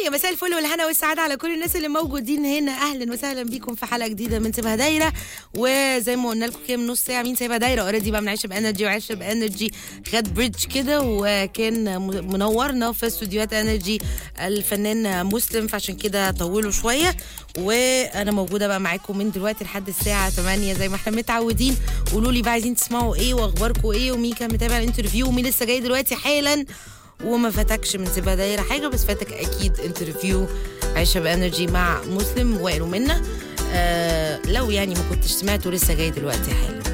يا مساء الفل والهنا والسعادة على كل الناس اللي موجودين هنا أهلا وسهلا بيكم في حلقة جديدة من سيبها دايرة وزي ما قلنا لكم كده من نص ساعة مين سيبها دايرة اوريدي بقى من عيش بانرجي وعيش بانرجي خد بريدج كده وكان م- منورنا في استوديوهات انرجي الفنان مسلم فعشان كده طولوا شوية وانا موجودة بقى معاكم من دلوقتي لحد الساعة 8 زي ما احنا متعودين قولوا لي بقى عايزين تسمعوا ايه واخباركم ايه ومين كان متابع الانترفيو ومين لسه جاي دلوقتي حالا وما فاتكش من سيبها دايرة حاجة بس فاتك أكيد انترفيو عيشة بانرجي مع مسلم وائل ومنة آه لو يعني ما كنتش سمعته لسه جاي دلوقتي حالا